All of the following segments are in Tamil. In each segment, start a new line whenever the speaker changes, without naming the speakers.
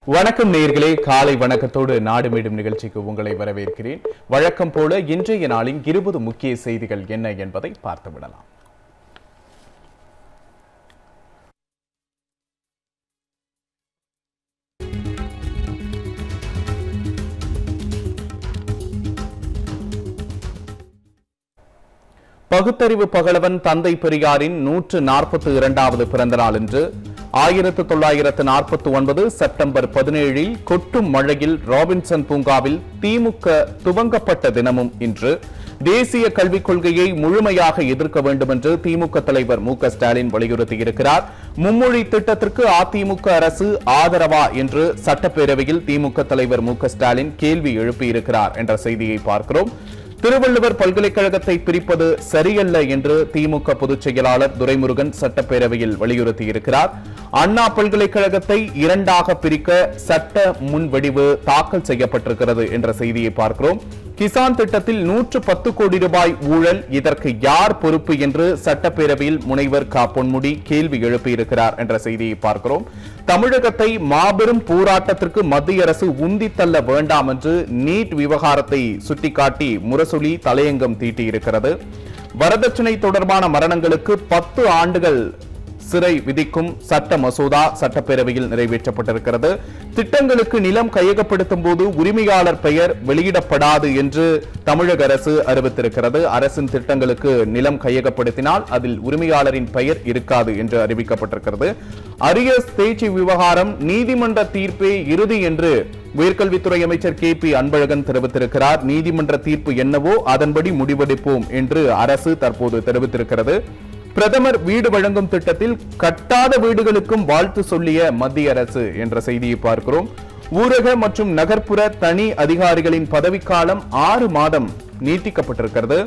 வணக்கம் நேயர்களே காலை வணக்கத்தோடு நாடு மீடும் நிகழ்ச்சிக்கு உங்களை வரவேற்கிறேன் வழக்கம் போல இன்றைய நாளின் இருபது முக்கிய செய்திகள் என்ன என்பதை பார்த்துவிடலாம் பகுத்தறிவு பகலவன் தந்தை பெரியாரின் நூற்று நாற்பத்தி இரண்டாவது பிறந்த நாள் என்று ஆயிரத்து தொள்ளாயிரத்து நாற்பத்தி ஒன்பது செப்டம்பர் பதினேழில் கொட்டும் மழையில் ராபின்சன் பூங்காவில் திமுக துவங்கப்பட்ட தினமும் இன்று தேசிய கல்விக் கொள்கையை முழுமையாக எதிர்க்க வேண்டும் என்று திமுக தலைவர் மு க ஸ்டாலின் வலியுறுத்தியிருக்கிறார் மும்மொழி திட்டத்திற்கு அதிமுக அரசு ஆதரவா என்று சட்டப்பேரவையில் திமுக தலைவர் மு க ஸ்டாலின் கேள்வி எழுப்பியிருக்கிறார் என்ற செய்தியை பார்க்கிறோம் திருவள்ளுவர் பல்கலைக்கழகத்தை பிரிப்பது சரியல்ல என்று திமுக பொதுச் செயலாளர் துரைமுருகன் சட்டப்பேரவையில் வலியுறுத்தியிருக்கிறார் அண்ணா பல்கலைக்கழகத்தை இரண்டாக பிரிக்க சட்ட முன்வடிவு தாக்கல் செய்யப்பட்டிருக்கிறது என்ற செய்தியை பார்க்கிறோம் கிசான் திட்டத்தில் நூற்று பத்து கோடி ரூபாய் ஊழல் இதற்கு யார் பொறுப்பு என்று சட்டப்பேரவையில் முனைவர் கா பொன்முடி கேள்வி எழுப்பியிருக்கிறார் என்ற செய்தியை பார்க்கிறோம் தமிழகத்தை மாபெரும் போராட்டத்திற்கு மத்திய அரசு உந்தி தள்ள வேண்டாம் என்று நீட் விவகாரத்தை சுட்டிக்காட்டி முரசொலி தலையங்கம் தீட்டியிருக்கிறது வரதட்சணை தொடர்பான மரணங்களுக்கு பத்து ஆண்டுகள் சிறை விதிக்கும் சட்ட மசோதா சட்டப்பேரவையில் நிறைவேற்றப்பட்டிருக்கிறது திட்டங்களுக்கு நிலம் கையகப்படுத்தும் போது உரிமையாளர் பெயர் வெளியிடப்படாது என்று தமிழக அரசு அறிவித்திருக்கிறது அரசின் திட்டங்களுக்கு நிலம் கையகப்படுத்தினால் அதில் உரிமையாளரின் பெயர் இருக்காது என்று அறிவிக்கப்பட்டிருக்கிறது அரியஸ் தேர்ச்சி விவகாரம் நீதிமன்ற தீர்ப்பே இறுதி என்று உயர்கல்வித்துறை அமைச்சர் கே பி அன்பழகன் தெரிவித்திருக்கிறார் நீதிமன்ற தீர்ப்பு என்னவோ அதன்படி முடிவெடுப்போம் என்று அரசு தற்போது தெரிவித்திருக்கிறது பிரதமர் வீடு வழங்கும் திட்டத்தில் கட்டாத வீடுகளுக்கும் வாழ்த்து சொல்லிய மத்திய அரசு என்ற செய்தியை பார்க்கிறோம் ஊரக மற்றும் நகர்ப்புற தனி அதிகாரிகளின் பதவிக்காலம் ஆறு மாதம் நீட்டிக்கப்பட்டிருக்கிறது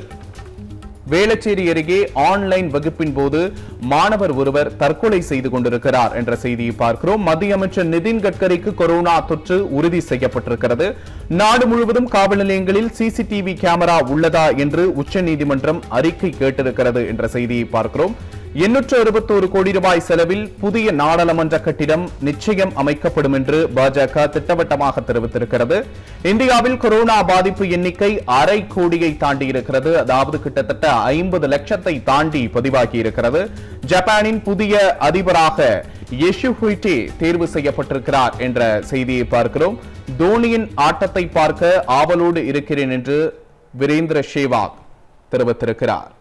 வேளச்சேரி அருகே ஆன்லைன் வகுப்பின் போது மாணவர் ஒருவர் தற்கொலை செய்து கொண்டிருக்கிறார் என்ற செய்தியை பார்க்கிறோம் மத்திய அமைச்சர் நிதின் கட்கரிக்கு கொரோனா தொற்று உறுதி செய்யப்பட்டிருக்கிறது நாடு முழுவதும் காவல் நிலையங்களில் சிசிடிவி கேமரா உள்ளதா என்று உச்சநீதிமன்றம் அறிக்கை கேட்டிருக்கிறது என்ற செய்தியை பார்க்கிறோம் எண்ணூற்று அறுபத்தோரு கோடி ரூபாய் செலவில் புதிய நாடாளுமன்ற கட்டிடம் நிச்சயம் அமைக்கப்படும் என்று பாஜக திட்டவட்டமாக தெரிவித்திருக்கிறது இந்தியாவில் கொரோனா பாதிப்பு எண்ணிக்கை அரை கோடியை தாண்டி இருக்கிறது அதாவது கிட்டத்தட்ட ஐம்பது லட்சத்தை தாண்டி பதிவாகி இருக்கிறது ஜப்பானின் புதிய அதிபராக யெஷுஹுய்டே தேர்வு செய்யப்பட்டிருக்கிறார் என்ற செய்தியை பார்க்கிறோம் தோனியின் ஆட்டத்தை பார்க்க ஆவலோடு இருக்கிறேன் என்று வீரேந்திர சேவாக் தெரிவித்திருக்கிறார்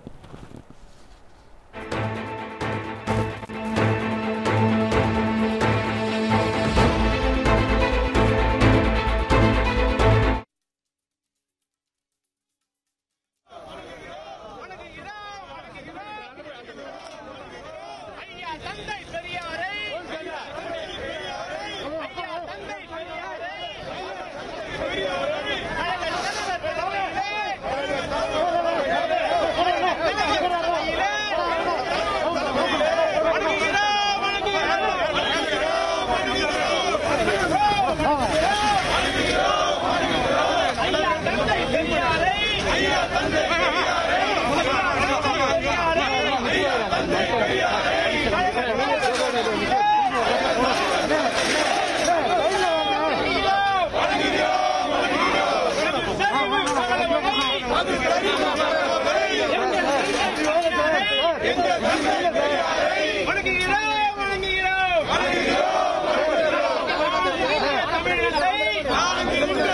ஐயா தந்தை பெரியாரை ஐயா தந்தை பெரியாரை கழக தலைவர் தலைவர்களே, வணங்குகிறோம், வணங்குகிறோம். ஐயா தந்தை பெரியாரை ஐயா தந்தை பெரியாரை வணங்குகிறோம், வணங்குகிறோம். தமிழகத்தை நான் திணிந்த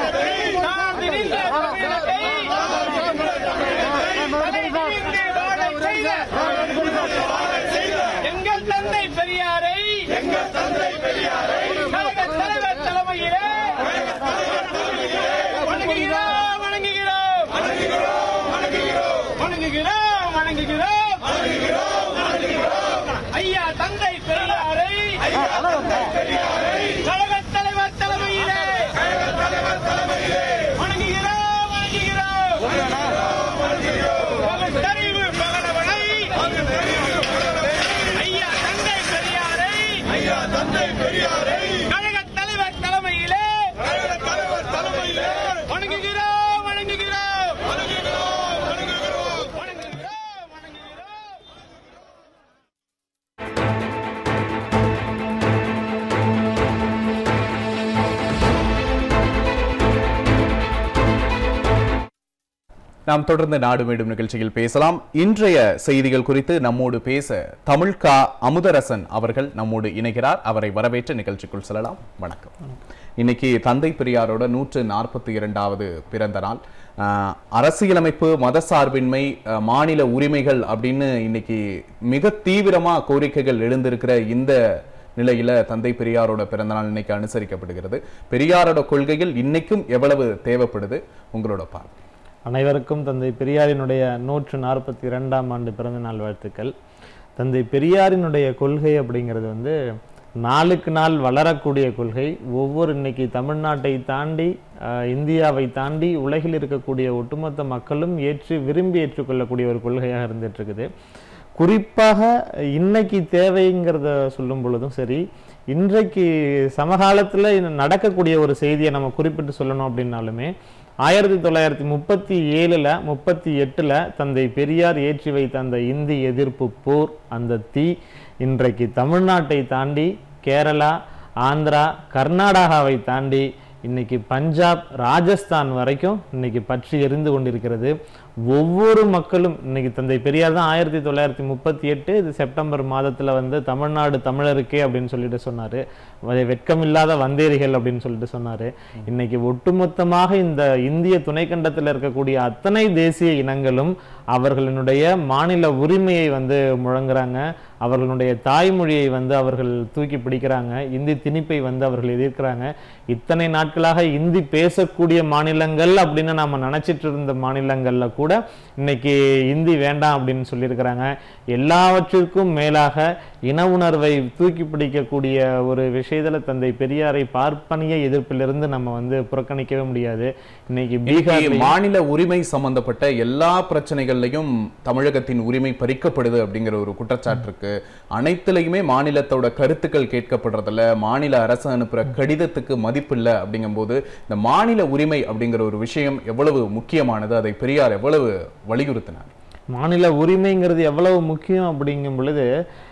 தமிழகத்தை தலைநிமிர்ந்து வாழச் செய்த எங்கள் தந்தை பெரியாரை எங்கள் தந்தை பெரியாரை கழக தலைவர் தலைமையிலே வணங்குகிறோம் வணங்குகிறோம் வணங்குகிறோம் வணங்குகிறோம் ஐயா தந்தை பெரியாரை கழக தலைவர் தலைமையிலே வணங்குகிறோம் வணங்குகிறோம் பகுத்தறிவு பகலவனை ஐயா தந்தை பெரியாரை ஐயா தந்தை பெரியாரை கழக தலைவர் தலைமையிலே கழக தலைவர் தலைமையிலே வணங்குகிறோம் வணங்குகிறோம் வணங்குகிறோம் வணங்குகிறோம் வணங்குகிறோம் வணங்குகிறோம்
நாம் தொடர்ந்து நாடு மேடும் நிகழ்ச்சியில் பேசலாம் இன்றைய செய்திகள் குறித்து நம்மோடு பேச தமிழ்கா அமுதரசன் அவர்கள் நம்மோடு இணைகிறார் அவரை வரவேற்று நிகழ்ச்சிக்குள் செல்லலாம் வணக்கம் இன்னைக்கு தந்தை பெரியாரோட நூற்று நாற்பத்தி இரண்டாவது பிறந்த நாள் ஆஹ், அரசியலமைப்பு மதசார்பின்மை ஆஹ், மாநில உரிமைகள் அப்படின்னு இன்னைக்கு மிக தீவிரமா கோரிக்கைகள் எழுந்திருக்கிற இந்த நிலையில தந்தை பெரியாரோட பிறந்தநாள் இன்னைக்கு அனுசரிக்கப்படுகிறது பெரியாரோட கொள்கைகள் இன்னைக்கும் எவ்வளவு தேவைப்படுது உங்களோட பார்வை
அனைவருக்கும் தந்தை பெரியாரினுடைய நூற்று நாற்பத்தி இரண்டாம் ஆண்டு பிறந்த நாள் வாழ்த்துக்கள் தந்தை பெரியாரினுடைய கொள்கை அப்படிங்கிறது வந்து நாளுக்கு நாள் வளரக்கூடிய கொள்கை ஒவ்வொரு இன்னைக்கு தமிழ்நாட்டை தாண்டி ஆஹ், இந்தியாவை தாண்டி உலகில் இருக்கக்கூடிய ஒட்டுமொத்த மக்களும் ஏற்று விரும்பி ஏற்றுக்கொள்ளக்கூடிய ஒரு கொள்கையாக இருந்துட்டு இருக்குது குறிப்பாக இன்னைக்கு தேவைங்கிறத சொல்லும் பொழுதும் சரி இன்றைக்கு சமகாலத்தில் நடக்கக்கூடிய ஒரு செய்தியை நம்ம குறிப்பிட்டு சொல்லணும் அப்படின்னாலுமே ஆயிரத்தி தொள்ளாயிரத்தி முப்பத்தி ஏழுல முப்பத்தி எட்டுல தந்தை பெரியார் ஏற்றி வைத்த அந்த இந்தி எதிர்ப்பு போர் அந்த தீ இன்றைக்கு தமிழ்நாட்டை தாண்டி கேரளா ஆந்திரா கர்நாடகாவை தாண்டி இன்னைக்கு பஞ்சாப் ராஜஸ்தான் வரைக்கும் இன்னைக்கு பற்றி எரிந்து கொண்டிருக்கிறது ஒவ்வொரு மக்களும் இன்னைக்கு தந்தை பெரியார் தான் ஆயிரத்தி தொள்ளாயிரத்தி முப்பத்தி எட்டு இது செப்டம்பர் மாதத்துல வந்து தமிழ்நாடு தமிழருக்கே அப்படின்னு சொல்லிட்டு சொன்னாரு வ- வெட்கமில்லாத வந்தேரிகள் அப்படின்னு சொல்லிட்டு சொன்னாரு இன்னைக்கு ஒட்டுமொத்தமாக இந்த இந்திய துணைக்கண்டத்தில் இருக்கக்கூடிய அத்தனை தேசிய இனங்களும் அவர்களுடைய மாநில உரிமையை வந்து முழங்குறாங்க அவர்களுடைய தாய்மொழியை வந்து அவர்கள் தூக்கி பிடிக்கிறாங்க இந்தி திணிப்பை வந்து அவர்கள் எதிர்க்கிறாங்க இத்தனை நாட்களாக இந்தி பேசக்கூடிய மாநிலங்கள் அப்படின்னு நாம நினைச்சிட்டு இருந்த மாநிலங்கள்ல கூட இன்னைக்கு இந்தி வேண்டாம் அப்படின்னு சொல்லியிருக்கிறாங்க எல்லாவற்றிற்கும் மேலாக இன உணர்வை தூக்கி பிடிக்கக்கூடிய ஒரு விஷயத்துல தந்தை பெரியாரை பார்ப்பனிய எதிர்ப்பிலிருந்து நம்ம வந்து புறக்கணிக்கவே முடியாது இன்னைக்கு
இன்னைக்கு
பீகார்
மாநில உரிமை சம்பந்தப்பட்ட எல்லா பிரச்சனைகள்லையும் தமிழகத்தின் உரிமை பறிக்கப்படுது அப்படிங்கிற ஒரு குற்றச்சாட்டு இருக்கு அனைத்துலயுமே மாநிலத்தோட கருத்துக்கள் கேட்கப்படுறதில்ல மாநில அரசு அனுப்புற கடிதத்துக்கு மதிப்பில்லை அப்படிங்கும்போது இந்த மாநில உரிமை அப்படிங்கிற ஒரு விஷயம் எவ்வளவு முக்கியமானது அதை பெரியார் எவ்வளவு வலியுறுத்தினார்
மாநில உரிமைங்கிறது எவ்வளவு முக்கியம் அப்படிங்கும் பொழுது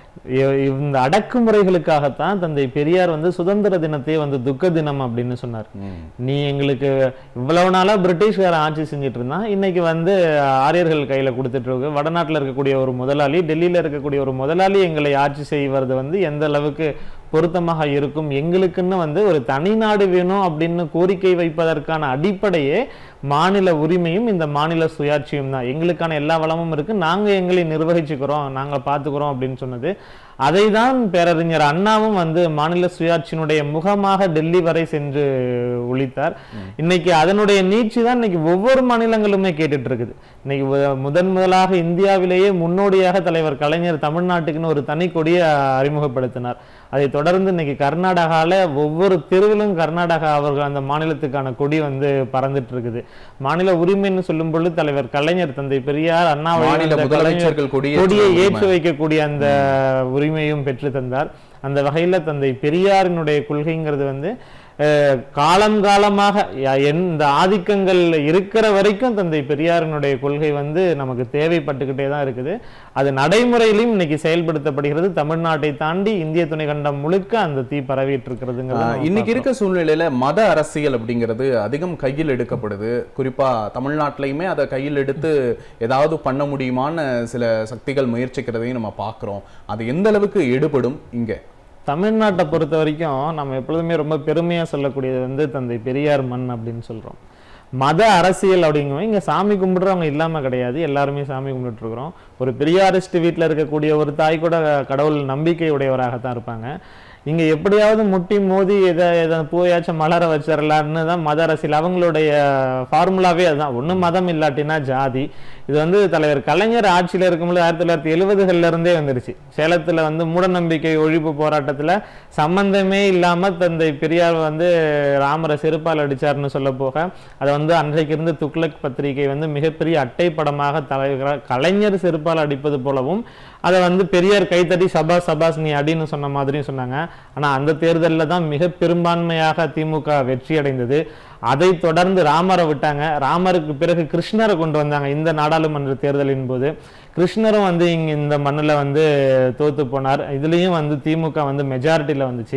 இ- இந்த அடக்குமுறைகளுக்காகத்தான் தந்தை பெரியார் வந்து சுதந்திர தினத்தையே வந்து துக்க தினம் அப்படின்னு சொன்னார் நீ எங்களுக்கு இவ்வளவு நாளா பிரிட்டிஷ்காரன் ஆட்சி செஞ்சுட்டு இருந்தான் இன்னைக்கு வந்து ஆரியர்கள் கையில கொடுத்துட்டு இருக்கு வடநாட்டுல இருக்கக்கூடிய ஒரு முதலாளி டெல்லியில இருக்கக்கூடிய ஒரு முதலாளி எங்களை ஆட்சி செய்வது வந்து எந்த அளவுக்கு பொருத்தமாக இருக்கும் எங்களுக்குன்னு வந்து ஒரு தனி நாடு வேணும் அப்படின்னு கோரிக்கை வைப்பதற்கான அடிப்படையே மாநில உரிமையும் இந்த மாநில சுயாட்சியும் தான் எங்களுக்கான எல்லா வளமும் இருக்கு நாங்க எங்களை நிர்வகிச்சுக்கிறோம் நாங்க பாத்துக்கிறோம் அப்படின்னு சொன்னது அதை தான் பேரறிஞர் அண்ணாவும் வந்து மாநில சுயாட்சியினுடைய முகமாக டெல்லி வரை சென்று ஒழித்தார் இன்னைக்கு அதனுடைய நீட்சி தான் இன்னைக்கு ஒவ்வொரு மாநிலங்களுமே கேட்டுட்டு இருக்குது இன்னைக்கு வ- முதன் முதலாக இந்தியாவிலேயே முன்னோடியாக தலைவர் கலைஞர் தமிழ்நாட்டுக்குன்னு ஒரு தனி கொடியை அறிமுகப்படுத்தினார் அதை தொடர்ந்து இன்னைக்கு கர்நாடகால ஒவ்வொரு தெருவிலும் கர்நாடகா அவர்கள் அந்த மாநிலத்துக்கான கொடி வந்து பறந்துட்டு இருக்குது மாநில உரிமைன்னு சொல்லும் பொழுது தலைவர் கலைஞர் தந்தை பெரியார் அண்ணா
மாநில
வழிவந்த
முதலமைச்சர்கள் கொடியேற்ற
கொடியை
உரிமை.
ஏற்றி வைக்கக்கூடிய அந்த உரிமையும் பெற்று தந்தார் அந்த வகையில தந்தை பெரியாரினுடைய கொள்கைங்கிறது வந்து அஹ், காலம் காலமாக ய- எந்த ஆதிக்கங்கள் இருக்கிற வரைக்கும் தந்தை பெரியாரினுடைய கொள்கை வந்து நமக்கு தேவைப்பட்டுக்கிட்டே தான் இருக்குது அது நடைமுறையிலும் இன்னைக்கு செயல்படுத்தப்படுகிறது தமிழ்நாட்டை தாண்டி இந்திய துணைக்கண்டம் முழுக்க அந்த தீ பரவிட்டு இருக்கிறதுங்கிறது
ஆஹ்,
நம்ம
இன்னைக்கு
பார்க்கிறோம்.
இருக்க சூழ்நிலையில மத அரசியல் அப்படிங்கிறது அதிகம் கையில் எடுக்கப்படுது குறிப்பா தமிழ்நாட்டிலையுமே அதை கையில் எடுத்து ஏதாவது பண்ண முடியுமான்னு சில சக்திகள் முயற்சிக்கிறதையும் நம்ம பார்க்கிறோம் அது எந்த அளவுக்கு எடுபடும் இங்க
தமிழ்நாட்டை பொறுத்த வரைக்கும் நம்ம எப்பொழுதுமே ரொம்ப பெருமையா சொல்லக்கூடியது வந்து தந்தை பெரியார் மண் அப்படின்னு சொல்றோம் மத அரசியல் அப்படிங்கிறவங்க இங்க சாமி கும்பிடுறவங்க இல்லாம கிடையாது எல்லாருமே சாமி கும்பிட்டு இருக்கிறோம் ஒரு பெரியாரிஸ்ட் வீட்ல இருக்கக்கூடிய ஒரு தாய் கூட கடவுள் நம்பிக்கை உடையவராகத்தான் இருப்பாங்க இங்க எப்படியாவது முட்டி மோதி எதை எதை பூயாச்சும் மலர வச்சிடலான்னு தான் மத அரசியல் அவங்களுடைய ஃபார்முலாவே அதுதான் ஒண்ணு மதம் இல்லாட்டினா ஜாதி இது வந்து தலைவர் கலைஞர் ஆட்சியில இருக்கும்போது ஆயிரத்தி தொள்ளாயிரத்தி எழுபதுகள்ல இருந்தே வந்துருச்சு சேலத்துல வந்து மூடநம்பிக்கை ஒழிப்பு போராட்டத்துல சம்பந்தமே இல்லாம தந்தை பெரியார் வந்து ராமரை செருப்பால் அடிச்சார்னு சொல்ல போக அதை வந்து அன்றைக்கு இருந்த துக்ளக் பத்திரிகை வந்து மிகப்பெரிய அட்டை படமாக தலைவர் கலைஞர் செருப்பால் அடிப்பது போலவும் அதை வந்து பெரியார் கைத்தட்டி சபாஸ் சபாஸ் நீ அடின்னு சொன்ன மாதிரியும் சொன்னாங்க ஆனா அந்த தேர்தலில் தான் மிக பெரும்பான்மையாக திமுக வெற்றி அடைந்தது அதை தொடர்ந்து ராமரை விட்டாங்க ராமருக்கு பிறகு கிருஷ்ணரை கொண்டு வந்தாங்க இந்த நாடாளுமன்ற தேர்தலின் போது கிருஷ்ணரும் வந்து இங்க இந்த மண்ணுல வந்து தோத்து போனார் இதுலயும் வந்து திமுக வந்து மெஜாரிட்டியில வந்துச்சு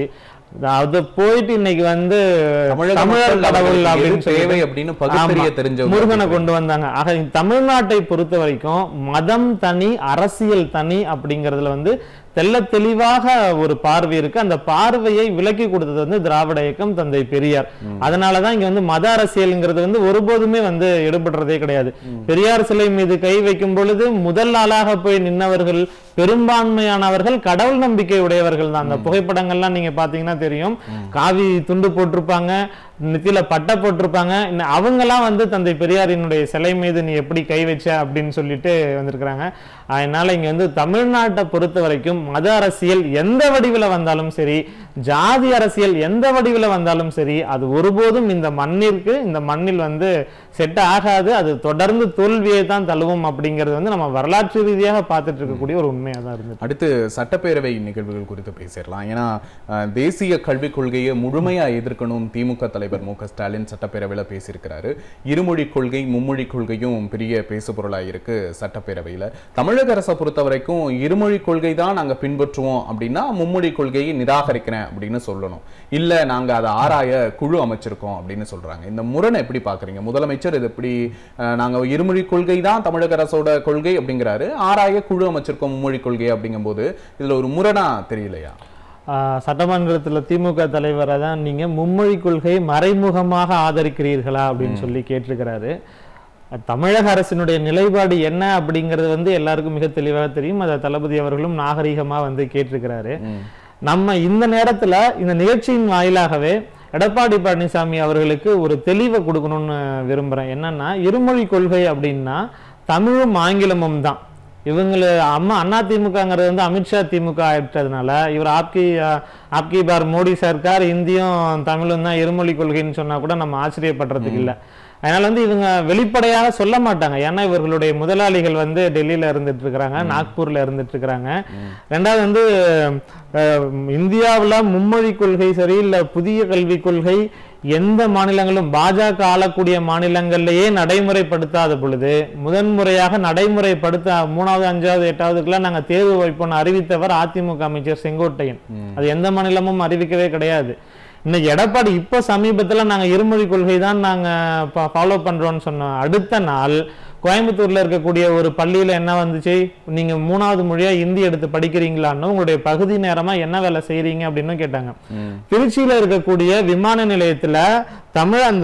அது போயிட்டு இன்னைக்கு வந்து
தமிழக
தமிழர்
மக்கள்
கடவுள்
அவர்களுக்கு
அப்படின்னு
எது
சொல்லி
தேவை அப்படின்னு பகுத்தறிய
ஆமா.
தெரிஞ்சவங்க
முருகனை கொண்டு வந்தாங்க ஆக இந்த தமிழ்நாட்டை பொறுத்த வரைக்கும் மதம் தனி அரசியல் தனி அப்படிங்கறதுல வந்து தெள்ள தெளிவாக ஒரு பார்வை இருக்கு அந்த பார்வையை விலக்கி கொடுத்தது வந்து திராவிட இயக்கம் தந்தை பெரியார் அதனாலதான் இங்க வந்து மத அரசியல்ங்கிறது வந்து ஒருபோதுமே வந்து எடுபடுறதே கிடையாது பெரியார் சிலை மீது கை வைக்கும் பொழுது முதல் ஆளாக போய் நின்னவர்கள் பெரும்பான்மையானவர்கள் கடவுள் நம்பிக்கை உடையவர்கள் தான் அந்த புகைப்படங்கள்லாம் நீங்க பாத்தீங்கன்னா தெரியும் காவி துண்டு போட்டிருப்பாங்க நெத்தியில பட்டை போட்டிருப்பாங்க இன்னும் அவங்கெல்லாம் வந்து தந்தை பெரியாரினுடைய சிலை மீது நீ எப்படி கை வச்ச அப்படின்னு சொல்லிட்டு வந்திருக்கிறாங்க அதனால இங்க வந்து தமிழ்நாட்டை பொறுத்த வரைக்கும் மத அரசியல் எந்த வடிவில வந்தாலும் சரி ஜாதி அரசியல் எந்த வடிவில வந்தாலும் சரி அது ஒருபோதும் இந்த மண்ணிற்கு இந்த மண்ணில் வந்து செட் ஆகாது அது தொடர்ந்து தோல்வியை தான் தழுவும் அப்படிங்கிறது வந்து நம்ம வரலாற்று ரீதியாக பார்த்துட்டு இருக்கக்கூடிய ஒரு உண்மையா தான் இருந்தது
அடுத்து சட்டப்பேரவை நிகழ்வுகள் குறித்து பேசிடலாம் ஏன்னா அஹ், தேசிய கல்விக் கொள்கையை முழுமையா எதிர்க்கணும் திமுக தலைவர் மு க ஸ்டாலின் சட்டப்பேரவையில பேசியிருக்கிறாரு இருமொழி கொள்கை மும்மொழி கொள்கையும் பெரிய பேசுபொருளா இருக்கு சட்டப்பேரவையில தமிழக அரசை பொறுத்த வரைக்கும் இருமொழி கொள்கை தான் நாங்க பின்பற்றுவோம் அப்படின்னா மும்மொழி கொள்கையை நிராகரிக்கிறேன் அப்படின்னு சொல்லணும் இல்ல நாங்க அதை ஆராய குழு அமைச்சிருக்கோம் அப்படின்னு சொல்றாங்க இந்த முரணை எப்படி பாக்குறீங்க முதலமைச்சர் இது எப்படி அஹ், நாங்க இருமொழி கொள்கை தான் தமிழக அரசோட கொள்கை அப்படிங்கிறாரு ஆராய குழு அமைச்சிருக்கோம் மும்மொழி கொள்கை அப்படிங்கும்போது இதுல ஒரு முரணா தெரியலையா
ஆஹ் சட்டமன்றத்துல திமுக தலைவரை தான் நீங்க மும்மொழி கொள்கையை மறைமுகமாக ஆதரிக்கிறீர்களா அப்படின்னு சொல்லி கேட்டிருக்கிறாரு தமிழக அரசினுடைய நிலைப்பாடு என்ன அப்படிங்கிறது வந்து எல்லாருக்கும் மிக தெளிவாக தெரியும் அதை தளபதி அவர்களும் நாகரிகமா வந்து கேட்டிருக்கிறாரு நம்ம இந்த நேரத்துல இந்த நிகழ்ச்சியின் வாயிலாகவே எடப்பாடி பழனிசாமி அவர்களுக்கு ஒரு தெளிவை கொடுக்கணும்னு விரும்புறேன் என்னன்னா இருமொழி கொள்கை அப்படின்னா தமிழும் ஆங்கிலமும் தான் இவங்கள அம்மா அண்ணா திமுகங்கிறது வந்து அமித்ஷா திமுக ஆயிட்டதுனால இவர் ஆப்கி அஹ், ஆப்கி பார் மோடி சர்க்கார் இந்தியும் தமிழும் தான் இருமொழி கொள்கைன்னு சொன்னா கூட நம்ம ஆச்சரியப்படுறதுக்கு இல்ல அதனால வந்து இவங்க வெளிப்படையாக சொல்ல மாட்டாங்க ஏன்னா இவர்களுடைய முதலாளிகள் வந்து டெல்லியில இருந்துட்டு இருக்கிறாங்க நாக்பூர்ல இருந்துட்டு இருக்கிறாங்க ரெண்டாவது வந்து அஹ், இந்தியாவுல மும்மொழி கொள்கை சரி இல்ல புதிய கல்விக் கொள்கை எந்த மாநிலங்களும் பாஜக ஆளக்கூடிய மாநிலங்கள்லயே நடைமுறைப்படுத்தாத பொழுது முதன்முறையாக நடைமுறைப்படுத்த மூணாவது அஞ்சாவது எட்டாவதுக்கெல்லாம் நாங்க தேர்வு வைப்போம்னு அறிவித்தவர் அதிமுக அமைச்சர் செங்கோட்டையன் அது எந்த மாநிலமும் அறிவிக்கவே கிடையாது இன்னைக்கு எடப்பாடி இப்போ சமீபத்துல நாங்க இருமொழி கொள்கை தான் நாங்க ஃபாலோ பண்றோம்னு சொன்னோம் அடுத்த நாள் கோயம்புத்தூர்ல இருக்கக்கூடிய ஒரு பள்ளியில என்ன வந்துச்சு நீங்க மூணாவது மொழியா ஹிந்தி எடுத்து படிக்கிறீங்களான்னு உங்களுடைய பகுதி நேரமா என்ன வேலை செய்றீங்க அப்படின்னு கேட்டாங்க திருச்சியில இருக்கக்கூடிய விமான நிலையத்துல தமிழ் அந்த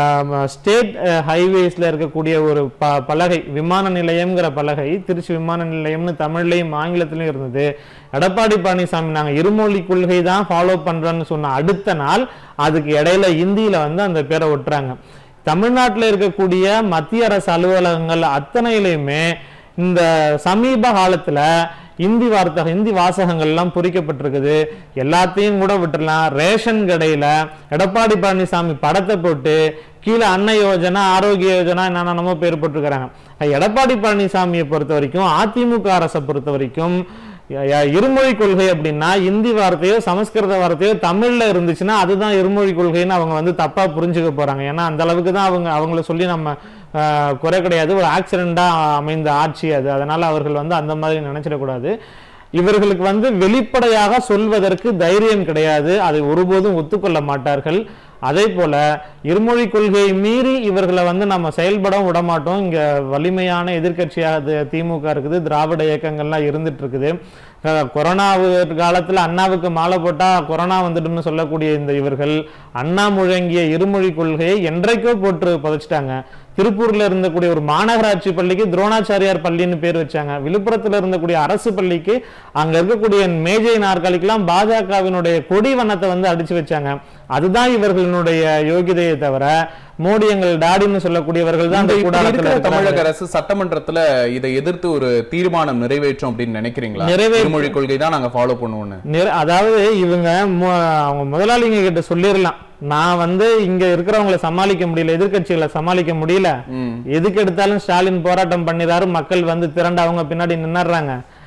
ஸ்டேட் ஹைவேஸ்ல இருக்கக்கூடிய ஒரு ப பலகை விமான நிலையம்ங்கிற பலகை திருச்சி விமான நிலையம்னு தமிழ்லையும் ஆங்கிலத்திலையும் இருந்தது எடப்பாடி பழனிசாமி நாங்க இருமொழி கொள்கை தான் ஃபாலோ பண்றோம்னு சொன்ன அடுத்த நாள் அதுக்கு இடையில இந்தியில வந்து அந்த பேரை ஒட்டுறாங்க தமிழ்நாட்டுல இருக்கக்கூடிய மத்திய அரசு அலுவலகங்கள் அத்தனையிலையுமே இந்த சமீப காலத்துல இந்தி வார்த்தை ஹிந்தி வாசகங்கள் எல்லாம் பொறிக்கப்பட்டிருக்குது எல்லாத்தையும் கூட விட்டுறலாம் ரேஷன் கடையில எடப்பாடி பழனிசாமி படத்தை போட்டு கீழே அன்ன யோஜனா ஆரோக்கிய யோஜனா என்னென்னமோ பேர் போட்டிருக்கிறாங்க எடப்பாடி பழனிசாமியை பொறுத்த வரைக்கும் அதிமுக அரசை பொறுத்த வரைக்கும் ய- ய- இருமொழி கொள்கை அப்படின்னா இந்தி வார்த்தையோ சமஸ்கிருத வார்த்தையோ தமிழ்ல இருந்துச்சுன்னா அதுதான் இருமொழி கொள்கைன்னு அவங்க வந்து தப்பா புரிஞ்சுக்க போறாங்க ஏன்னா அந்த அளவுக்கு தான் அவங்க அவங்கள சொல்லி நம்ம ஆஹ், குறை கிடையாது ஒரு ஆக்சிடென்டா அமைந்த ஆட்சி அது அதனால அவர்கள் வந்து அந்த மாதிரி நினைச்சிடக்கூடாது இவர்களுக்கு வந்து வெளிப்படையாக சொல்வதற்கு தைரியம் கிடையாது அதை ஒருபோதும் ஒத்துக்கொள்ள மாட்டார்கள் அதே போல இருமொழி கொள்கையை மீறி இவர்களை வந்து நம்ம செயல்படவும் விட மாட்டோம் இங்க வலிமையான எதிர்க்கட்சியாக தி- திமுக இருக்குது திராவிட இயக்கங்கள்லாம் இருந்துட்டு இருக்குது அஹ் கொரோனா காலத்துல அண்ணாவுக்கு மாலை போட்டா கொரோனா வந்துடும்னு சொல்லக்கூடிய இந்த இவர்கள் அண்ணா முழங்கிய இருமொழி கொள்கையை என்றைக்கோ போட்டு புதைச்சிட்டாங்க திருப்பூர்ல இருந்தக்கூடிய ஒரு மாநகராட்சி பள்ளிக்கு துரோணாச்சாரியார் பள்ளின்னு பேர் வச்சாங்க விழுப்புரத்துல இருந்தக்கூடிய அரசு பள்ளிக்கு அங்க இருக்கக்கூடிய மேஜை நாற்காலிக்கெல்லாம் பாஜகவினுடைய கொடி வண்ணத்தை வந்து அடிச்சு வச்சாங்க அதுதான் இவர்களுடைய யோகிதையை தவிர மோடி எங்கள் டாடின்னு சொல்லக்கூடியவர்கள் தான்
இந்த
அந்த
இப்படி
கூடாரத்துல
இருக்கிற
இருக்கிறாங்க.
தமிழக அரசு சட்டமன்றத்துல இதை எதிர்த்து ஒரு தீர்மானம் நிறைவேற்றும் அப்படின்னு நினைக்கிறீங்களா
நிறைவேற்றும்.
இருமொழி கொள்கை தான் நாங்க ஃபாலோ பண்ணுவோம்னு
நிற- அதாவது இவங்க மு- அவங்க முதலாளிங்க கிட்ட சொல்லிடலாம் நான் வந்து இங்க இருக்கிறவங்கள சமாளிக்க முடியல எதிர்க்கட்சிகளை சமாளிக்க முடியல
ம்.
எதுக்கு எடுத்தாலும் ஸ்டாலின் போராட்டம் பண்ணிறாரு மக்கள் வந்து திரண்டு அவங்க பின்னாடி நின்னுறாங்க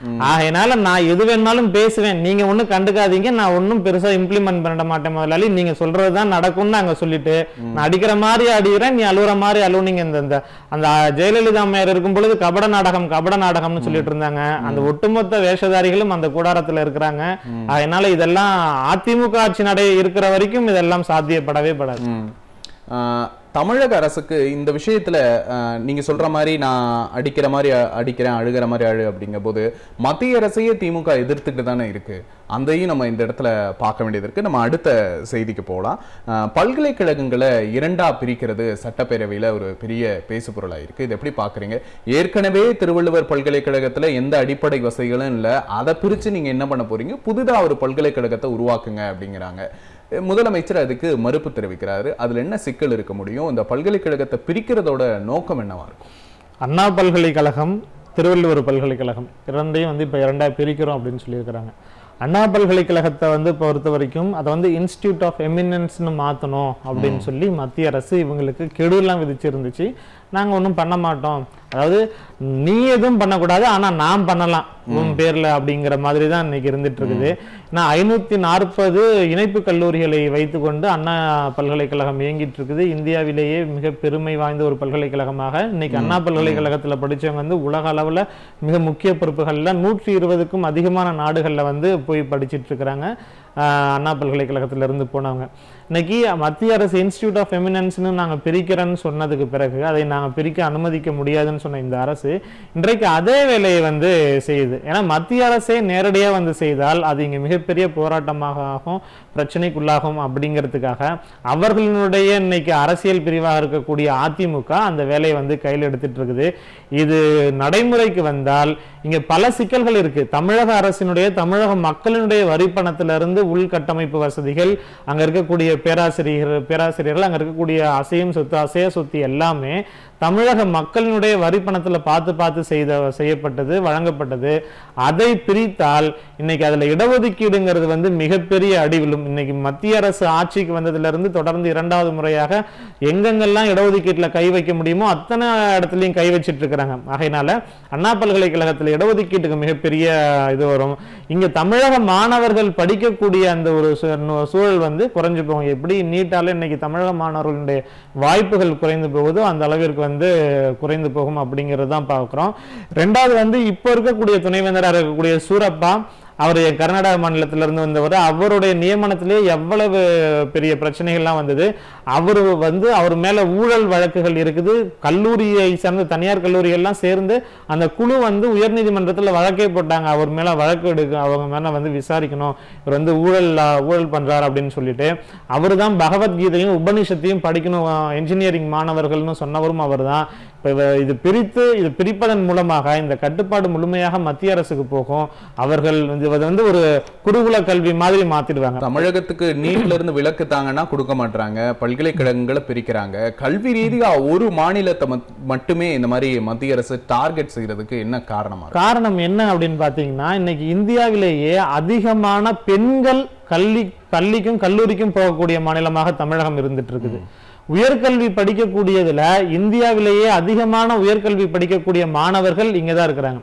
ஆகையினால நான் எது வேணாலும் பேசுவேன் நீங்க ஒண்ணும் கண்டுக்காதீங்க நான் ஒண்ணும் பெருசா இம்ப்ளிமெண்ட் பண்ண மாட்டேன் முதலாளி நீங்க சொல்றதுதான் நடக்கும்னு நாங்க சொல்லிட்டு நான் அடிக்கிற மாதிரி அடிக்கிறேன் நீ அழுகுற மாதிரி அழுவுனீங்க இந்த இந்த அந்த ஜெயலலிதா அம்மையார் இருக்கும் பொழுது கபட நாடகம் கபட நாடகம்னு சொல்லிட்டு இருந்தாங்க அந்த ஒட்டுமொத்த வேஷதாரிகளும் அந்த கூடாரத்துல இருக்கிறாங்க அதனால இதெல்லாம் அதிமுக ஆட்சி நடை இருக்கிற வரைக்கும் இதெல்லாம் சாத்தியப்படவே படாது
ம். ஆஹ், தமிழக அரசுக்கு இந்த விஷயத்துல ஆஹ், நீங்க சொல்ற மாதிரி நான் அடிக்கிற மாதிரி அ- அடிக்கிறேன் அழுகிற மாதிரி அழு அப்படிங்கிற போது மத்திய அரசையே திமுக எதிர்த்துட்டு தானே இருக்கு அதையும் நம்ம இந்த இடத்துல பார்க்க வேண்டியது இருக்கு நம்ம அடுத்த செய்திக்கு போகலாம் ஆஹ், பல்கலைக்கழகங்களை இரண்டா பிரிக்கிறது சட்டப்பேரவையில ஒரு பெரிய பேசு பொருளா இருக்கு இது எப்படி பாக்குறீங்க ஏற்கனவே திருவள்ளுவர் பல்கலைக்கழகத்துல எந்த அடிப்படை வசதிகளும் இல்ல அதை பிரிச்சு நீங்க என்ன பண்ண போறீங்க புதிதா ஒரு பல்கலைக்கழகத்தை உருவாக்குங்க அப்படிங்கிறாங்க முதலமைச்சர் அதுக்கு மறுப்பு தெரிவிக்கிறாரு அதுல என்ன சிக்கல் இருக்க முடியும் இந்த பல்கலைக்கழகத்தை பிரிக்கிறதோட நோக்கம் என்னவா இருக்கும்
அண்ணா பல்கலைக்கழகம் திருவள்ளுவர் பல்கலைக்கழகம் இரண்டையும் வந்து இப்போ இரண்டா பிரிக்கிறோம் அப்படின்னு சொல்லியிருக்கிறாங்க அண்ணா பல்கலைக்கழகத்தை வந்து பொறுத்த வரைக்கும் அதை வந்து இன்ஸ்டியூட் ஆஃப் எமினன்ஸ்னு மாற்றணும் அப்படின்னு சொல்லி மத்திய அரசு இவங்களுக்கு கெடுலாம் விதிச்சிருந்துச்சு நாங்கள் ஒன்றும் பண்ண மாட்டோம் அதாவது நீ எதுவும் பண்ணக்கூடாது ஆனால் நான் பண்ணலாம் உன் பேர்ல அப்படிங்கிற மாதிரி தான் இன்னைக்கு இருந்துட்டு இருக்குது நான் ஐநூத்தி நாற்பது இணைப்பு கல்லூரிகளை வைத்துக்கொண்டு அண்ணா பல்கலைக்கழகம் இயங்கிட்டு இருக்குது இந்தியாவிலேயே மிக பெருமை வாய்ந்த ஒரு பல்கலைக்கழகமாக இன்னைக்கு அண்ணா பல்கலைக்கழகத்துல படிச்சவங்க வந்து உலக அளவுல மிக முக்கிய பொறுப்புகள்ல நூற்றி இருபதுக்கும் அதிகமான நாடுகள்ல வந்து போய் படிச்சிட்டு இருக்கிறாங்க ஆஹ் அண்ணா பல்கலைக்கழகத்துல இருந்து போனவங்க இன்னைக்கு மத்திய அரசு இன்ஸ்டியூட் ஆஃப் எமினன்ஸ்னு நாங்க பிரிக்கிறேன்னு சொன்னதுக்கு பிறகு அதை நாங்க பிரிக்க அனுமதிக்க முடியாதுன்னு சொன்ன இந்த அரசு இன்றைக்கு அதே வேலையை வந்து செய்யுது ஏன்னா மத்திய அரசே நேரடியா வந்து செய்தால் அது இங்க மிகப்பெரிய போராட்டமாக ஆகும் பிரச்சனைக்குள்ளாகும் அப்படிங்கிறதுக்காக அவர்களுடைய இன்னைக்கு அரசியல் பிரிவாக இருக்கக்கூடிய அதிமுக அந்த வேலையை வந்து கையில் எடுத்துட்டு இருக்குது இது நடைமுறைக்கு வந்தால் இங்க பல சிக்கல்கள் இருக்கு தமிழக அரசினுடைய தமிழக மக்களினுடைய வரிப்பணத்துல இருந்து உள்கட்டமைப்பு வசதிகள் அங்க இருக்கக்கூடிய பேராசிரியர் பேராசிரியர்கள் அங்க இருக்கக்கூடிய அசையும் சொத்து அசைய சொத்து எல்லாமே தமிழக மக்களினுடைய வரிப்பணத்துல பார்த்து பார்த்து செய்த செய்யப்பட்டது வழங்கப்பட்டது அதை பிரித்தால் இன்னைக்கு அதுல இடஒதுக்கீடுங்கிறது வந்து மிகப்பெரிய அடிவிலும் இன்னைக்கு மத்திய அரசு ஆட்சிக்கு வந்ததுல இருந்து தொடர்ந்து இரண்டாவது முறையாக எங்கெங்கெல்லாம் இடஒதுக்கீட்டுல கை வைக்க முடியுமோ அத்தனை இடத்துலயும் கை வச்சிட்டு இருக்கிறாங்க ஆகையினால அண்ணா பல்கலைக்கழகத்துல இடஒதுக்கீட்டுக்கு மிகப்பெரிய இது வரும் இங்க தமிழக மாணவர்கள் படிக்கக்கூடிய அந்த ஒரு சூ- நு- சூழல் வந்து குறைஞ்சு போகும் எப்படி நீட்டால இன்னைக்கு தமிழக மாணவர்களுடைய வாய்ப்புகள் குறைந்து போகுதோ அந்த அளவிற்கு வந்து குறைந்து போகும் அப்படிங்கிறது தான் பார்க்கிறோம் ரெண்டாவது வந்து இப்போ இருக்கக்கூடிய துணைவேந்தராக இருக்கக்கூடிய சூரப்பா அவர் கர்நாடக மாநிலத்திலிருந்து வந்தவர் அவருடைய நியமனத்திலே எவ்வளவு பெரிய பிரச்சனைகள்லாம் வந்தது அவர் வந்து அவர் மேல ஊழல் வழக்குகள் இருக்குது கல்லூரியை சார்ந்த தனியார் கல்லூரிகள்லாம் சேர்ந்து அந்த குழு வந்து உயர்நீதிமன்றத்துல வழக்கே போட்டாங்க அவர் மேல வழக்கு எடுக்க அவங்க மேல வந்து விசாரிக்கணும் இவர் வந்து ஊழல் ஊழல் பண்றாரு அப்படின்னு சொல்லிட்டு அவர் தான் பகவத்கீதையும் உபனிஷத்தையும் படிக்கணும் என்ஜினியரிங் மாணவர்கள்னு சொன்னவரும் அவர் தான் இப்போ இது பிரித்து இது பிரிப்பதன் மூலமாக இந்த கட்டுப்பாடு முழுமையாக மத்திய அரசுக்கு போகும் அவர்கள் வந்து இதை வந்து ஒரு குருகுல கல்வி மாதிரி மாத்திடுவாங்க
தமிழகத்துக்கு நீட்ல இருந்து விலக்கு தாங்கன்னா கொடுக்க மாட்டாங்க பல்கலைக்கழகங்களை பிரிக்கிறாங்க கல்வி ரீதியா ஒரு மாநிலத்தை மட்- மட்டுமே இந்த மாதிரி மத்திய அரசு டார்கெட் செய்யறதுக்கு என்ன காரணமா இருக்கு?
காரணம் என்ன அப்படின்னு பாத்தீங்கன்னா இன்னைக்கு இந்தியாவிலேயே அதிகமான பெண்கள் கல்வி பள்ளிக்கும் கல்லூரிக்கும் போகக்கூடிய மாநிலமாக தமிழகம் இருந்துட்டு இருக்குது உயர்கல்வி படிக்கக்கூடியதுல இந்தியாவிலேயே அதிகமான உயர்கல்வி படிக்கக்கூடிய மாணவர்கள் இங்கதான் இருக்கிறாங்க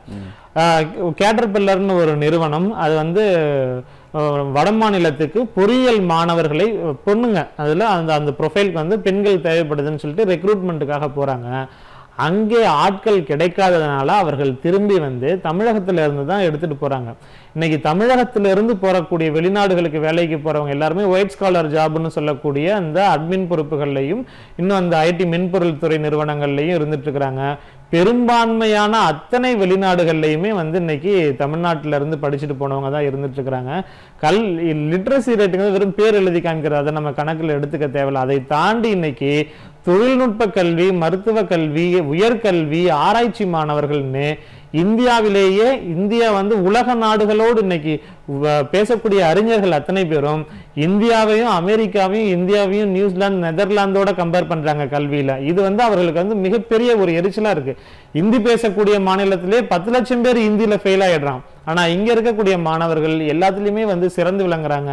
கேட்டர் பில்லர்னு ஒரு நிறுவனம் அது வந்து அஹ், வட மாநிலத்துக்கு பொறியியல் மாணவர்களை அஹ், பொண்ணுங்க அதுல அந்த அந்த ப்ரொஃபைலுக்கு வந்து பெண்கள் தேவைப்படுதுன்னு சொல்லிட்டு ரெக்ரூட்மெண்ட்டுக்காக போறாங்க அங்கே ஆட்கள் கிடைக்காததுனால அவர்கள் திரும்பி வந்து தமிழகத்துல இருந்து தான் எடுத்துட்டு போறாங்க இன்னைக்கு தமிழகத்துல இருந்து போறக்கூடிய வெளிநாடுகளுக்கு வேலைக்கு போறவங்க எல்லாருமே ஒயிட் ஸ்காலர் ஜாப்னு சொல்லக்கூடிய அந்த அட்மின் பொறுப்புகள்லையும் இன்னும் அந்த ஐடி மென்பொருள் துறை நிறுவனங்கள்லையும் இருந்துட்டு இருக்கிறாங்க பெரும்பான்மையான அத்தனை வெளிநாடுகள்லையுமே வந்து இன்னைக்கு தமிழ்நாட்டுல இருந்து படிச்சுட்டு போனவங்க தான் இருந்துட்டு இருக்கிறாங்க கல் லிட்ரஸி ரேட்டுங்கிறது வெறும் பேர் எழுதி காமிக்கிறது அதை நம்ம கணக்குல எடுத்துக்க தேவையில்லை அதை தாண்டி இன்னைக்கு தொழில்நுட்ப கல்வி மருத்துவ கல்வி உயர்கல்வி ஆராய்ச்சி மாணவர்கள்னு இந்தியாவிலேயே இந்தியா வந்து உலக நாடுகளோடு இன்னைக்கு வ- பேசக்கூடிய அறிஞர்கள் அத்தனை பேரும் இந்தியாவையும் அமெரிக்காவையும் இந்தியாவையும் நியூசிலாந்து நெதர்லாந்தோட கம்பேர் பண்றாங்க கல்வியில இது வந்து அவர்களுக்கு வந்து மிகப்பெரிய ஒரு எரிச்சலா இருக்கு இந்தி பேசக்கூடிய மாநிலத்திலே பத்து லட்சம் பேர் இந்தியில ஃபெயில் ஆயிடுறான் ஆனா இங்க இருக்கக்கூடிய மாணவர்கள் எல்லாத்துலயுமே வந்து சிறந்து விளங்குறாங்க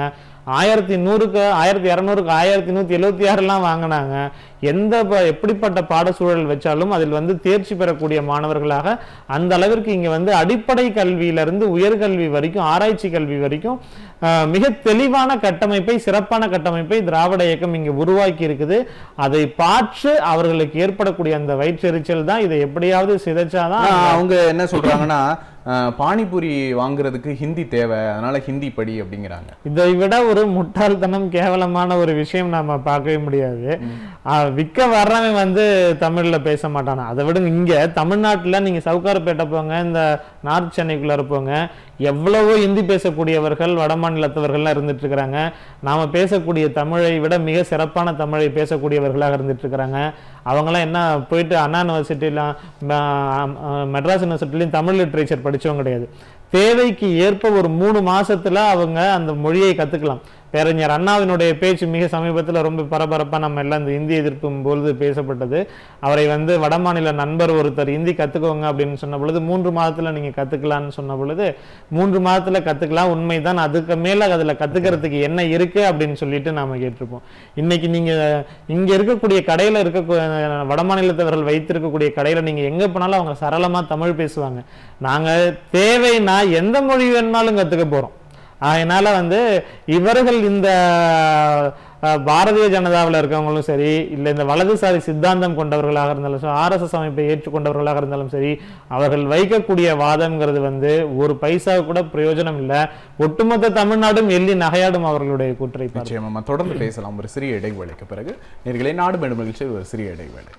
ஆயிரத்தி நூறுக்கு ஆயிரத்தி இரநூறுக்கு ஆயிரத்தி நூத்தி எழுபத்தி ஆறுலாம் வாங்கினாங்க எந்த ப- எப்படிப்பட்ட பாடசூழல் வச்சாலும் அதில் வந்து தேர்ச்சி பெறக்கூடிய மாணவர்களாக அந்த அளவிற்கு இங்க வந்து அடிப்படை கல்வியிலிருந்து உயர்கல்வி வரைக்கும் ஆராய்ச்சி கல்வி வரைக்கும் ஆஹ், மிக தெளிவான கட்டமைப்பை சிறப்பான கட்டமைப்பை திராவிட இயக்கம் இங்க உருவாக்கி இருக்குது அதை பார்த்து அவர்களுக்கு ஏற்படக்கூடிய அந்த வயிற்றெரிச்சல் தான் இதை எப்படியாவது சிதைச்சாதான்
ஆனா, அவங்க என்ன சொல்றாங்கன்னா அஹ், பானிபூரி வாங்குறதுக்கு ஹிந்தி தேவை அதனால ஹிந்தி படி அப்படிங்கிறாங்க
இதை விட ஒரு முட்டாள்தனம் கேவலமான ஒரு விஷயம் நாம பார்க்கவே முடியாது ஆஹ் விற்க வர்றவன் வந்து தமிழ்ல பேச மாட்டானா அதை விட இங்க தமிழ்நாட்டுல நீங்க சவுகார்பேட்டை போங்க இந்த நார்த் சென்னைக்குள்ள போங்க எவ்வளவோ இந்தி பேசக்கூடியவர்கள் வட மாநிலத்தவர்கள்லாம் இருந்துட்டு இருக்கிறாங்க நாம பேசக்கூடிய தமிழை விட மிக சிறப்பான தமிழை பேசக்கூடியவர்களாக இருந்துட்டு இருக்கிறாங்க அவங்களாம் என்ன போயிட்டு அண்ணா யூனிவர்சிட்டிலாம் மெட்ராஸ் யூனிவர்சிட்டிலையும் தமிழ் லிட்ரேச்சர் படிச்சவங்க கிடையாது தேவைக்கு ஏற்ப ஒரு மூணு மாசத்துல அவங்க அந்த மொழியை கத்துக்கலாம் பேரறிஞர் அண்ணாவினுடைய பேச்சு மிக சமீபத்துல ரொம்ப பரபரப்பா நம்ம எல்லாம் இந்த இந்தி எதிர்ப்பும் பொழுது பேசப்பட்டது அவரை வந்து வடமாநில நண்பர் ஒருத்தர் இந்தி கத்துக்கோங்க அப்படின்னு சொன்ன பொழுது மூன்று மாதத்துல நீங்க கத்துக்கலாம்னு சொன்ன பொழுது மூன்று மாதத்துல கத்துக்கலாம் உண்மைதான் அதுக்கு மேல அதுல கத்துக்கிறதுக்கு என்ன இருக்கு அப்படின்னு சொல்லிட்டு நாம கேட்டிருப்போம் இன்னைக்கு நீங்க இங்க இருக்கக்கூடிய கடையில இருக்க வடமாநிலத்தவர்கள் வைத்திருக்கக்கூடிய கடையில நீங்க எங்க போனாலும் அவங்க சரளமா தமிழ் பேசுவாங்க நாங்க தேவைன்னா எந்த மொழி வேணும்னாலும் கத்துக்க போறோம் அதனால வந்து இவர்கள் இந்த அஹ், பாரதிய ஜனதாவில் இருக்கவங்களும் சரி இல்லை இந்த வலதுசாரி சித்தாந்தம் கொண்டவர்களாக இருந்தாலும் சரி ஆர்எஸ்எஸ் அமைப்பை ஏற்றுக்கொண்டவர்களாக இருந்தாலும் சரி அவர்கள் வைக்கக்கூடிய வாதம்ங்கிறது வந்து ஒரு பைசா கூட பிரயோஜனம் இல்லை ஒட்டுமொத்த தமிழ்நாடும் எள்ளி நகையாடும் அவர்களுடைய கூற்றை பாருங்க.
நிச்சயமா தொடர்ந்து பேசலாம் ஒரு சிறிய இடைவேளைக்கு பிறகு நேர்களை நாடு மேடும் நிகழ்ச்சி ஒரு சிறிய இடைவேளை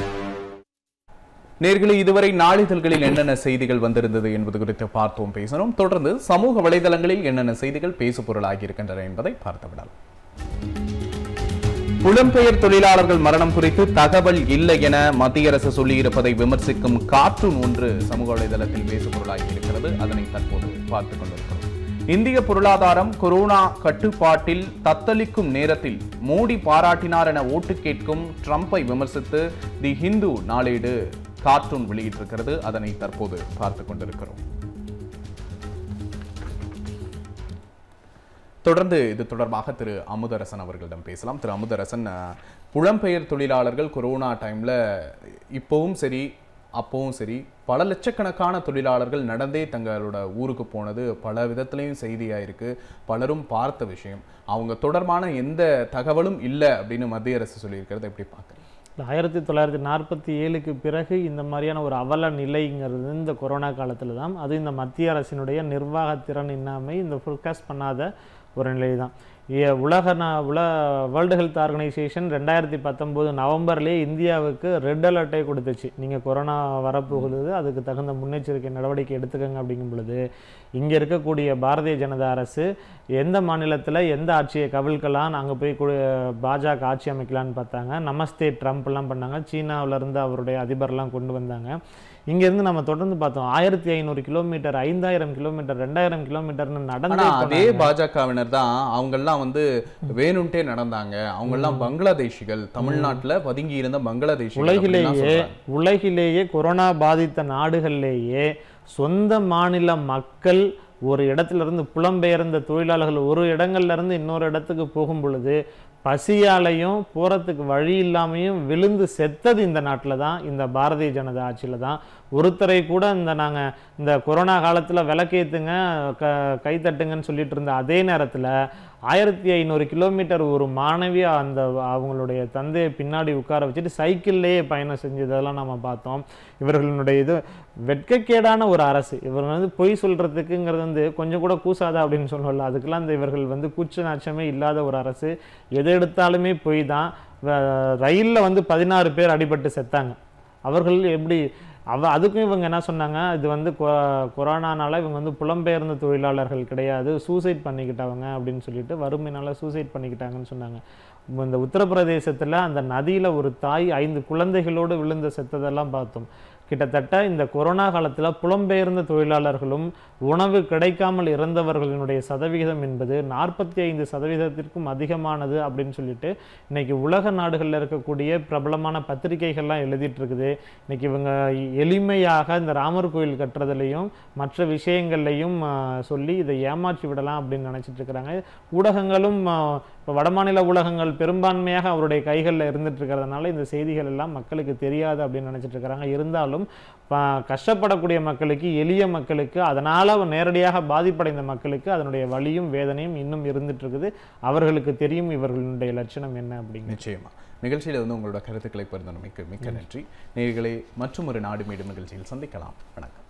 நேர்களை இதுவரை நாளிதழ்களில் என்னென்ன செய்திகள் வந்திருந்தது என்பது குறித்து பார்த்தோம் பேசணும் தொடர்ந்து சமூக வலைதளங்களில் என்னென்ன செய்திகள் பேசு பொருளாகி இருக்கின்றன என்பதை பார்த்துவிடலாம் புலம்பெயர் தொழிலாளர்கள் மரணம் குறித்து தகவல் இல்லை என மத்திய அரசு சொல்லியிருப்பதை விமர்சிக்கும் கார்ட்டூன் ஒன்று சமூக வலைதளத்தில் பேசு பொருளாகி இருக்கிறது அதனை தற்போது பார்த்துக் கொண்டிருக்கிறோம் இந்திய பொருளாதாரம் கொரோனா கட்டுப்பாட்டில் தத்தளிக்கும் நேரத்தில் மோடி பாராட்டினார் என ஓட்டு கேட்கும் ட்ரம்பை விமர்சித்து தி ஹிந்து நாளேடு கார்ட்டூன் வெளியிட்டிருக்கிறது அதனை தற்போது பார்த்துக் கொண்டிருக்கிறோம் தொடர்ந்து இது தொடர்பாக திரு அமுதரசன் அவர்களிடம் பேசலாம் திரு அமுதரசன் அஹ், புலம்பெயர் தொழிலாளர்கள் கொரோனா டைம்ல இப்போவும் சரி அப்பவும் சரி பல லட்சக்கணக்கான தொழிலாளர்கள் நடந்தே தங்களோட ஊருக்கு போனது பல விதத்திலையும் செய்தியா இருக்கு பலரும் பார்த்த விஷயம் அவங்க தொடர்பான எந்த தகவலும் இல்லை அப்படின்னு மத்திய அரசு சொல்லியிருக்கிறத எப்படி பார்க்குறீங்க
ஆயிரத்தி தொள்ளாயிரத்தி நாற்பத்தி ஏழுக்கு பிறகு இந்த மாதிரியான ஒரு அவல நிலைங்கிறது இந்த கொரோனா காலத்தில் தான் அது இந்த மத்திய அரசினுடைய நிர்வாகத்திறன் இன்னாமை இந்த ஃபுல்காஸ்ட் பண்ணாத ஒரு நிலை தான் உலக நா- உல வேர்ல்டு ஹெல்த் ஆர்கனைசேஷன் ரெண்டாயிரத்தி பத்தொம்போது நவம்பர்லேயே இந்தியாவுக்கு ரெட் அலர்ட்டை கொடுத்துச்சு நீங்கள் கொரோனா வரப்போகுது அதுக்கு தகுந்த முன்னெச்சரிக்கை நடவடிக்கை எடுத்துக்கங்க அப்படிங்கும் பொழுது இங்கே இருக்கக்கூடிய பாரதிய ஜனதா அரசு எந்த மாநிலத்தில் எந்த ஆட்சியை கவிழ்க்கலாம் அங்கே போய் கு- பாஜக ஆட்சி அமைக்கலான்னு பார்த்தாங்க நமஸ்தே ட்ரம்ப்லாம் பண்ணாங்க சீனாவுல இருந்து அவருடைய அதிபர்லாம் கொண்டு வந்தாங்க இங்கேருந்து நம்ம தொடர்ந்து பார்த்தோம் ஆயிரத்தி ஐநூறு கிலோமீட்டர் ஐந்தாயிரம் கிலோமீட்டர் ரெண்டாயிரம் கிலோமீட்டர்னு
ஆனா
நடந்தே
அதே பாஜகவினர் தான் அவங்கெல்லாம் வந்து வேணும்ட்டே நடந்தாங்க அவங்கெல்லாம் பங்களாதேஷிகள் தமிழ்நாட்டுல பதுங்கி இருந்த பங்களாதேஷிகள் அப்படின்லாம்
உலகிலேயே
சொல்றாங்க.
உலகிலேயே கொரோனா பாதித்த நாடுகளிலேயே சொந்த மாநில மக்கள் ஒரு இடத்துல இருந்து புலம்பெயர்ந்த தொழிலாளர்கள் ஒரு இடங்கள்ல இருந்து இன்னொரு இடத்துக்கு போகும் பொழுது பசியாலையும் போறதுக்கு வழி இல்லாமையும் விழுந்து செத்தது இந்த நாட்டில் தான் இந்த பாரதிய ஜனதா ஆட்சியில தான் ஒருத்தரை கூட இந்த நாங்க இந்த கொரோனா காலத்துல விளக்கேத்துங்க க கை தட்டுங்கன்னு சொல்லிட்டு இருந்த அதே நேரத்துல ஆயிரத்தி ஐநூறு கிலோமீட்டர் ஒரு மாணவி அந்த அவங்களுடைய தந்தையை பின்னாடி உட்கார வச்சுட்டு சைக்கிள்லேயே பயணம் செஞ்சதெல்லாம் நம்ம பார்த்தோம் இவர்களுடைய இது வெட்கக்கேடான ஒரு அரசு இவர் வந்து பொய் சொல்றதுக்குங்கிறது வந்து கொஞ்சம் கூட கூசாதா அப்படின்னு சொல்லல அதுக்கெல்லாம் இந்த இவர்கள் வந்து கூச்ச நாச்சமே இல்லாத ஒரு அரசு எது எடுத்தாலுமே பொய் தான் வ- ரயில்ல வந்து பதினாறு பேர் அடிபட்டு செத்தாங்க அவர்கள் எப்படி அவ அதுக்கும் இவங்க என்ன சொன்னாங்க இது வந்து கொ- கொரோனானால இவங்க வந்து புலம்பெயர்ந்த தொழிலாளர்கள் கிடையாது சூசைட் பண்ணிக்கிட்டவங்க அப்படின்னு சொல்லிட்டு வறுமையினால சூசைட் பண்ணிக்கிட்டாங்கன்னு சொன்னாங்க இந்த உத்தரப்பிரதேசத்துல அந்த நதியில ஒரு தாய் ஐந்து குழந்தைகளோடு விழுந்த செத்ததெல்லாம் பார்த்தோம் கிட்டத்தட்ட இந்த கொரோனா காலத்துல புலம்பெயர்ந்த தொழிலாளர்களும் உணவு கிடைக்காமல் இறந்தவர்களினுடைய சதவிகிதம் என்பது நாற்பத்தி ஐந்து சதவீதத்திற்கும் அதிகமானது அப்படின்னு சொல்லிட்டு இன்னைக்கு உலக நாடுகளில் இருக்கக்கூடிய பிரபலமான பத்திரிகைகள்லாம் எழுதிட்டு இருக்குது இன்னைக்கு இவங்க எளிமையாக இந்த ராமர் கோயில் கட்டுறதுலையும் மற்ற விஷயங்கள்லையும் ஆஹ், சொல்லி இதை ஏமாற்றி விடலாம் அப்படின்னு நினைச்சிட்டு இருக்கிறாங்க ஊடகங்களும் ஆஹ், இப்போ வடமாநில ஊடகங்கள் பெரும்பான்மையாக அவருடைய கைகளில் இருந்துட்டு இருக்கிறதுனால இந்த செய்திகள் எல்லாம் மக்களுக்கு தெரியாது அப்படின்னு நினைச்சிட்டு இருக்கிறாங்க இருந்தாலும் ப- கஷ்டப்படக்கூடிய மக்களுக்கு எளிய மக்களுக்கு அதனால நேரடியாக பாதிப்படைந்த மக்களுக்கு அதனுடைய வலியும் வேதனையும் இன்னும் இருந்துட்டு இருக்குது அவர்களுக்கு தெரியும் இவர்களுடைய லட்சணம் என்ன அப்படிங்கிறது
நிச்சயமா நிகழ்ச்சியில் வந்து உங்களோட கருத்துக்களை பகிர்ந்தமைக்கு மிக்க நன்றி நேயர்களே மற்றும் ஒரு நாடு மீடும் நிகழ்ச்சியில் சந்திக்கலாம் வணக்கம்